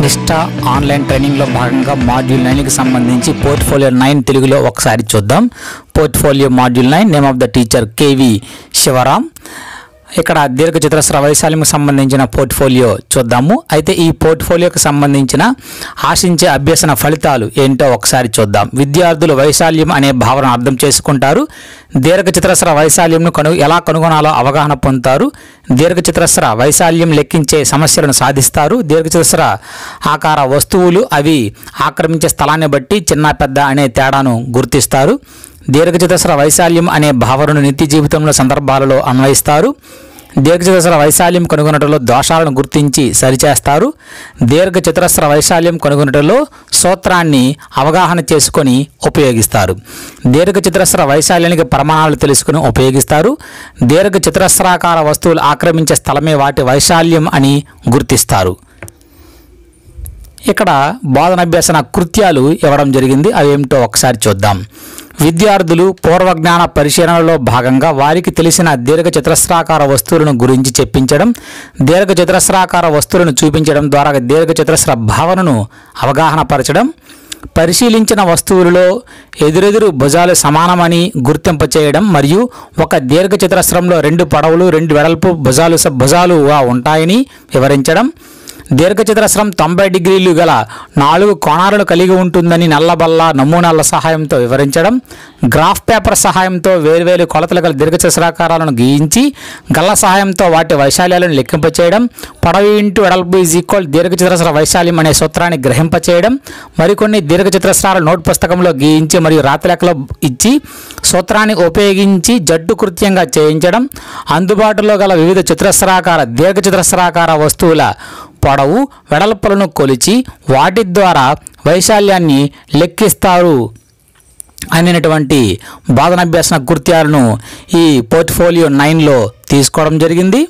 ప్రతిష్ట ఆన్లైన్ ట్రైనింగ్లో భాగంగా మాడ్యూల్ నైన్కి సంబంధించి పోర్ట్ఫోలియో నైన్ తెలుగులో ఒకసారి చూద్దాం portfolio module nine name of the teacher K V Shivaram ఇక్కడ దీర్ఘ చతురస్ర వైశాల్యంకు సంబంధించిన పోర్ట్ఫోలియో చూద్దాము అయితే ఈ పోర్ట్ఫోలియోకి సంబంధించిన ఆశించే అభ్యసన ఫలితాలు ఏంటో ఒకసారి చూద్దాం విద్యార్థులు వైశాల్యం అనే భావన అర్థం చేసుకుంటారు దీర్ఘ చతురస్ర వైశాల్యంను కను ఎలా కనుగొనాలో అవగాహన పొందుతారు దీర్ఘ చతురస్ర వైశాల్యం లెక్కించే సమస్యలను సాధిస్తారు దీర్ఘ చతురస్ర ఆకార వస్తువులు అవి ఆక్రమించే స్థలాన్ని బట్టి చిన్న పెద్ద అనే తేడాను గుర్తిస్తారు దీర్ఘచతురస్ర వైశాల్యం అనే భావనను నిత్య జీవితంలో సందర్భాలలో అన్వయిస్తారు దీర్ఘచతురస్ర వైశాల్యం కనుగొనటంలో దోషాలను గుర్తించి సరిచేస్తారు దీర్ఘచతురస్ర వైశాల్యం కనుగొనటంలో సూత్రాన్ని అవగాహన చేసుకొని ఉపయోగిస్తారు దీర్ఘచతురస్ర వైశాల్యానికి ప్రమాణాలు తెలుసుకుని ఉపయోగిస్తారు దీర్ఘచతురస్రాకార వస్తువులు ఆక్రమించే స్థలమే వాటి వైశాల్యం అని గుర్తిస్తారు ఇక్కడ బోధనాభ్యసన కృత్యాలు ఇవ్వడం జరిగింది అవి ఏమిటో ఒకసారి చూద్దాం విద్యార్థులు పూర్వజ్ఞాన పరిశీలనలో భాగంగా వారికి తెలిసిన దీర్ఘ చతురస్రాకార వస్తువులను గురించి చెప్పించడం దీర్ఘ చతురస్రాకార వస్తువులను చూపించడం ద్వారా దీర్ఘ చతురస్ర భావనను అవగాహన పరచడం పరిశీలించిన వస్తువులలో ఎదురెదురు భుజాలు సమానమని గుర్తింపచేయడం మరియు ఒక దీర్ఘ చతురస్రంలో రెండు పొడవులు రెండు వెడల్పు భుజాలు స- భుజాలుగా ఉంటాయని వివరించడం దీర్ఘచతురస్రం తొంభై డిగ్రీలు గల నాలుగు కోణాలను కలిగి ఉంటుందని నల్లబల్ల నమూనాల సహాయంతో వివరించడం గ్రాఫ్ పేపర్ సహాయంతో వేర్వేరు కొలతలు గల దీర్ఘచతురాకారాలను గీయించి గల్ల సహాయంతో వాటి వైశాల్యాలను లెక్కింపచేయడం పొడవు ఇంటూ వెడల్పు ఈజ్ ఈక్వల్ దీర్ఘచతురస్ర వైశాల్యం అనే సూత్రాన్ని గ్రహింపచేయడం మరికొన్ని దీర్ఘచతురస్రాలు నోట్ పుస్తకంలో గీయించి మరియు రాతలేఖలో ఇచ్చి సూత్రాన్ని ఉపయోగించి జట్టు కృత్యంగా చేయించడం అందుబాటులో గల వివిధ చతురస్రాకార దీర్ఘచతురస్రాకార వస్తువుల పొడవు వెడల్పులను కొలిచి వాటి ద్వారా వైశాల్యాన్ని లెక్కిస్తారు అనేటువంటి బోధనాభ్యాసన కృత్యాలను ఈ పోర్ట్ఫోలియో నైన్లో తీసుకోవడం జరిగింది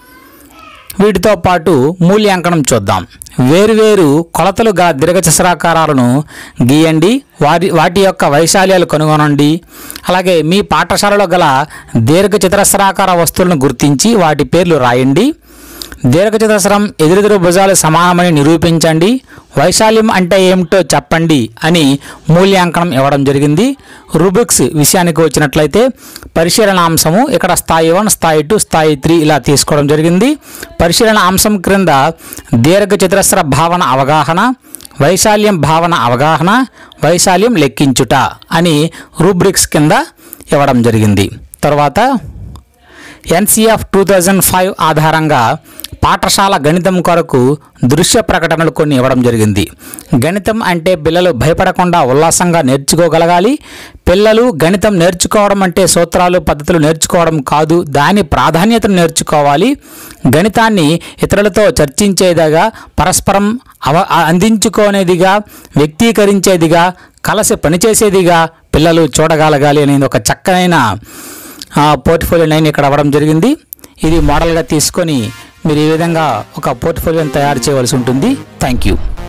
వీటితో పాటు మూల్యాంకనం చూద్దాం వేరువేరు కొలతలు గల దీర్ఘచతురాకారాలను గీయండి వాటి వాటి యొక్క వైశాల్యాలు కనుగొనండి అలాగే మీ పాఠశాలలో గల దీర్ఘచతురస్రాకార వస్తువులను గుర్తించి వాటి పేర్లు రాయండి దీర్ఘచతురస్రం ఎదురెదురు భుజాలు సమానమని నిరూపించండి వైశాల్యం అంటే ఏమిటో చెప్పండి అని మూల్యాంకనం ఇవ్వడం జరిగింది రూబిక్స్ విషయానికి వచ్చినట్లయితే పరిశీలన అంశము ఇక్కడ స్థాయి వన్ స్థాయి టూ స్థాయి త్రీ ఇలా తీసుకోవడం జరిగింది పరిశీలన అంశం క్రింద దీర్ఘచతురస్ర భావన అవగాహన వైశాల్యం భావన అవగాహన వైశాల్యం లెక్కించుట అని రూబ్రిక్స్ కింద ఇవ్వడం జరిగింది తర్వాత ఎన్సీఎఫ్ టూ థౌజండ్ ఫైవ్ ఆధారంగా పాఠశాల గణితం కొరకు దృశ్య ప్రకటనలు కొన్ని ఇవ్వడం జరిగింది గణితం అంటే పిల్లలు భయపడకుండా ఉల్లాసంగా నేర్చుకోగలగాలి పిల్లలు గణితం నేర్చుకోవడం అంటే సూత్రాలు పద్ధతులు నేర్చుకోవడం కాదు దాని ప్రాధాన్యతను నేర్చుకోవాలి గణితాన్ని ఇతరులతో చర్చించేదిగా పరస్పరం అవ అందించుకునేదిగా వ్యక్తీకరించేదిగా కలిసి పనిచేసేదిగా పిల్లలు చూడగలగాలి అనేది ఒక చక్కనైన పోర్ట్ఫోలియో నైన్ ఇక్కడ అవ్వడం జరిగింది ఇది మోడల్గా తీసుకొని మీరు ఈ విధంగా ఒక పోర్ట్ఫోలియోని తయారు చేయవలసి ఉంటుంది థ్యాంక్ యూ